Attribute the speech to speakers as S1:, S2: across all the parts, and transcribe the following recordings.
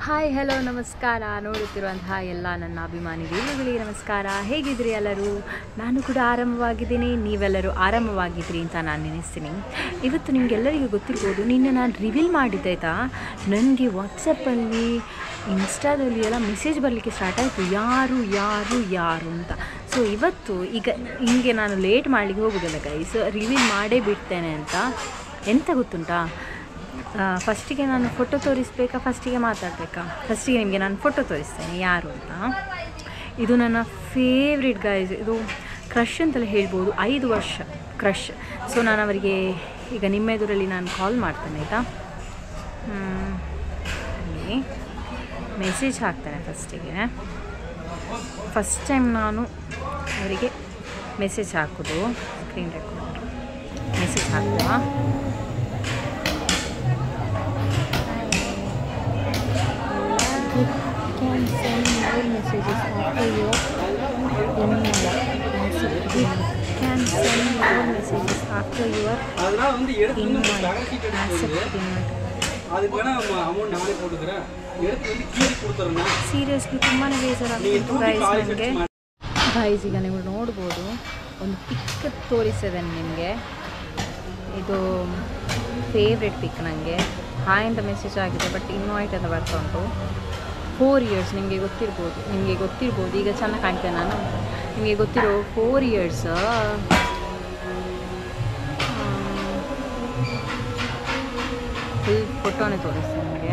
S1: Hi hello ನಮಸ್ಕಾರ ನೋಡುತ್ತಿರುವಂತಹ ಎಲ್ಲ ನನ್ನ ಅಭಿಮಾನಿ ದೇವಿಗಳಿಗೆ ನಮಸ್ಕಾರ ಹೇಗಿದ್ರಿ ಎಲ್ಲರೂ ನಾನು ಕೂಡ ಆರಾಮವಾಗಿದ್ದೀನಿ ನೀವೆಲ್ಲರೂ ಆರಾಮವಾಗಿದ್ರಿ ಅಂತ ನಾನು ನೆನೆಸ್ತೀನಿ ಇವತ್ತು ನಿಮಗೆಲ್ಲರಿಗೂ ಗೊತ್ತಿರ್ಬೋದು ನಿನ್ನೆ ನಾನು ರಿವೀಲ್ ಮಾಡಿದ್ದೆ ಆಯಿತಾ ನನಗೆ ವಾಟ್ಸಪ್ಪಲ್ಲಿ ಇನ್ಸ್ಟಾದಲ್ಲಿ ಎಲ್ಲ ಮೆಸೇಜ್ ಬರಲಿಕ್ಕೆ ಸ್ಟಾರ್ಟ್ ಆಯಿತು ಯಾರು ಯಾರು ಯಾರು ಅಂತ ಸೊ ಇವತ್ತು ಈಗ ಹಿಂಗೆ ನಾನು ಲೇಟ್ ಮಾಡಲಿಕ್ಕೆ ಹೋಗೋದಿಲ್ಲ ಗೈಸ್ ರಿವೀಲ್ ಮಾಡೇ ಬಿಡ್ತೇನೆ ಅಂತ ಎಂತ ಗೊತ್ತುಂಟಾ ಫಸ್ಟಿಗೆ ನಾನು ಫೋಟೋ ತೋರಿಸ್ಬೇಕಾ ಫಸ್ಟಿಗೆ ಮಾತಾಡಬೇಕಾ ಫಸ್ಟಿಗೆ ನಿಮಗೆ ನಾನು ಫೋಟೋ ತೋರಿಸ್ತೇನೆ ಯಾರು ಅಂತ ಇದು ನನ್ನ ಫೇವ್ರೆಟ್ ಗೈಸ್ ಇದು ಕ್ರಶ್ ಅಂತೆಲ್ಲ ಹೇಳ್ಬೋದು ಐದು ವರ್ಷ ಕ್ರಶ್ ಸೊ ನಾನು ಅವರಿಗೆ ಈಗ ನಿಮ್ಮ ಎದುರಲ್ಲಿ ನಾನು ಕಾಲ್ ಮಾಡ್ತೇನೆ ಆಯಿತಾ ಮೆಸೇಜ್ ಹಾಕ್ತೇನೆ ಫಸ್ಟಿಗೆ ಫಸ್ಟ್ ಟೈಮ್ ನಾನು ಅವರಿಗೆ ಮೆಸೇಜ್ ಹಾಕೋದು ಸ್ಕ್ರೀನ್ ರೆಕಾರ್ಡ್ ಮೆಸೇಜ್ ಹಾಕುವ You can send more messages after your email. You can send more messages after your
S2: அதெல்லாம் வந்து எடுத்து வந்து
S1: email.
S2: தகர சீட் எடுத்து
S1: Accept email.
S2: அதுக்கு வேணா அமௌண்ட் நானே போட்டுக்கிறேன் எடுத்து வந்து கீழே கொடுத்துறேன்
S1: ಸೀರಿಯಸ್ಲಿ ತುಂಬಾ
S2: நீங்க
S1: ಬೇಜಾರಾಗ್ತಿತ್ತು
S2: தூக்கி
S1: ಗೈಸ್
S2: காலேஜ்
S1: ನನಗೆ
S2: எடுத்து
S1: ಗೈಸ್ ಈಗ ನೀವು ನೋಡ್ಬೋದು ಒಂದು ಪಿಕ್ ತೋರಿಸಿದ್ದೇನೆ ನಿಮಗೆ ಇದು ಫೇವ್ರೆಟ್ ಪಿಕ್ ನನಗೆ ಹಾಯ್ ಅಂತ ಮೆಸೇಜ್ ಆಗಿದೆ ಬಟ್ ಇನ್ವೈಟ್ ಅಂತ ಬರ್ತಾ ಉಂಟು ಫೋರ್ ಇಯರ್ಸ್ ನಿಮಗೆ ಗೊತ್ತಿರ್ಬೋದು ನಿಮಗೆ ಗೊತ್ತಿರ್ಬೋದು ಈಗ ಚೆನ್ನಾಗಿ ಕಾಣ್ತೇನೆ ನಾನು ನಿಮಗೆ ಗೊತ್ತಿರೋ ಫೋರ್ ಇಯರ್ಸ್ ಫುಲ್ ಫೋಟೋನೇ ತೋರಿಸ್ತೀನಿ ನಿಮಗೆ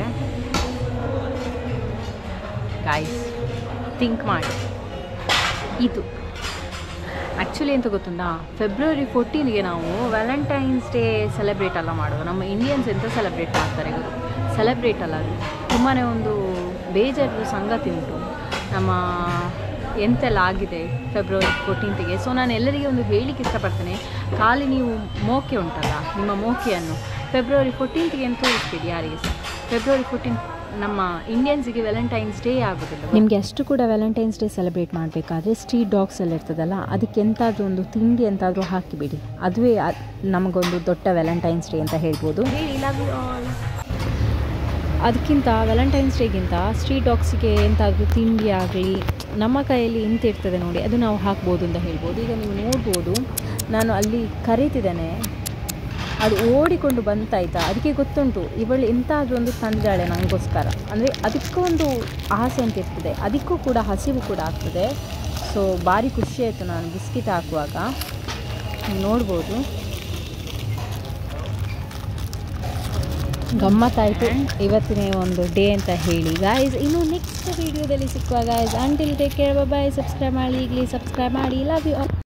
S1: ಗಾಯ್ಸ್ ಥಿಂಕ್ ಮಾಡಿ ಇದು ಆ್ಯಕ್ಚುಲಿ ಎಂತ ಗೊತ್ತುಂಟಾ ಫೆಬ್ರವರಿ ಫೋರ್ಟೀನ್ಗೆ ನಾವು ವ್ಯಾಲೆಂಟೈನ್ಸ್ ಡೇ ಸೆಲೆಬ್ರೇಟ್ ಎಲ್ಲ ಮಾಡೋದು ನಮ್ಮ ಇಂಡಿಯನ್ಸ್ ಎಂತ ಸೆಲೆಬ್ರೇಟ್ ಮಾಡ್ತಾರೆ ಗೊತ್ತು ಸೆಲೆಬ್ರೇಟ್ ಅಲ್ಲ ಅದು ತುಂಬಾ ಒಂದು ಬೇಜಾರು ಸಂಗತಿ ಉಂಟು ನಮ್ಮ ಎಂತೆಲ್ಲ ಆಗಿದೆ ಫೆಬ್ರವರಿ ಫೋರ್ಟೀನ್ತಿಗೆ ಸೊ ನಾನು ಎಲ್ಲರಿಗೆ ಒಂದು ಹೇಳಿಕ್ಕೆ ಇಷ್ಟಪಡ್ತೇನೆ ಖಾಲಿ ನೀವು ಮೋಕೆ ಉಂಟಲ್ಲ ನಿಮ್ಮ ಮೋಕೆಯನ್ನು ಫೆಬ್ರವರಿ ಫೋರ್ಟೀನ್ತಿಗೆ ಅಂತ ತೋರಿಸ್ಬೇಡಿ ಯಾರಿಗೆ ಸಹ ಫೆಬ್ರವರಿ ಫೋರ್ಟೀನ್ ನಮ್ಮ ಇಂಡಿಯನ್ಸಿಗೆ ವ್ಯಾಲೆಂಟೈನ್ಸ್ ಡೇ ಆಗೋದಿಲ್ಲ
S3: ನಿಮಗೆ ಅಷ್ಟು ಕೂಡ ವ್ಯಾಲೆಂಟೈನ್ಸ್ ಡೇ ಸೆಲೆಬ್ರೇಟ್ ಮಾಡಬೇಕಾದ್ರೆ ಸ್ಟ್ರೀಟ್ ಡಾಗ್ಸ್ ಎಲ್ಲ ಇರ್ತದಲ್ಲ ಅದಕ್ಕೆ ಎಂತಾದರೂ ಒಂದು ತಿಂಡಿ ಎಂತಾದರೂ ಹಾಕಿಬಿಡಿ ಅದುವೇ ಅ- ನಮಗೊಂದು ದೊಡ್ಡ ವ್ಯಾಲೆಂಟೈನ್ಸ್ ಡೇ ಅಂತ ಹೇಳ್ಬೋದು
S1: ಹೇಳಿ ಲವ್ ಯು ಆಲ್
S3: ಅದಕ್ಕಿಂತ ವ್ಯಾಲೆಂಟೈನ್ಸ್ ಡೇಗಿಂತ ಸ್ಟ್ರೀಟ್ ಡಾಗ್ಸಿಗೆ ಎಂತಾದರೂ ತಿಂಡಿ ಆಗಲಿ ನಮ್ಮ ಕೈಯಲ್ಲಿ ಎಂತ ಇರ್ತದೆ ನೋಡಿ ಅದು ನಾವು ಹಾಕ್ಬೋದು ಅಂತ ಹೇಳ್ಬೋದು ಈಗ ನೀವು ನೋಡ್ಬೋದು ನಾನು ಅಲ್ಲಿ ಕರೀತಿದ್ದೇನೆ ಅದು ಓಡಿಕೊಂಡು ಬಂತಾಯ್ತಾ ಅದಕ್ಕೆ ಗೊತ್ತುಂಟು ಇವಳು ಎಂತಾದರೂ ಒಂದು ತಂದಿದ್ದಾಳೆ ನನಗೋಸ್ಕರ ಅಂದರೆ ಅದಕ್ಕೂ ಒಂದು ಆಸೆ ಅಂತ ಇರ್ತದೆ ಅದಕ್ಕೂ ಕೂಡ ಹಸಿವು ಕೂಡ ಆಗ್ತದೆ ಸೊ ಭಾರಿ ಖುಷಿ ಆಯಿತು ನಾನು ಬಿಸ್ಕಿಟ್ ಹಾಕುವಾಗ ನೀವು ನೋಡ್ಬೋದು ಗಮ್ಮತ್ತಾಯಿತು ಇವತ್ತಿನ ಒಂದು ಡೇ ಅಂತ ಹೇಳಿ ಗಾಯ್ಸ್ ಇನ್ನು ನೆಕ್ಸ್ಟ್ ವೀಡಿಯೋದಲ್ಲಿ ಸಿಕ್ಕುವ guys until take care bye subscribe ಮಾಡಿ ಈಗಲೇ ಸಬ್ಸ್ಕ್ರೈಬ್ ಮಾಡಿ ಲವ್ ಯು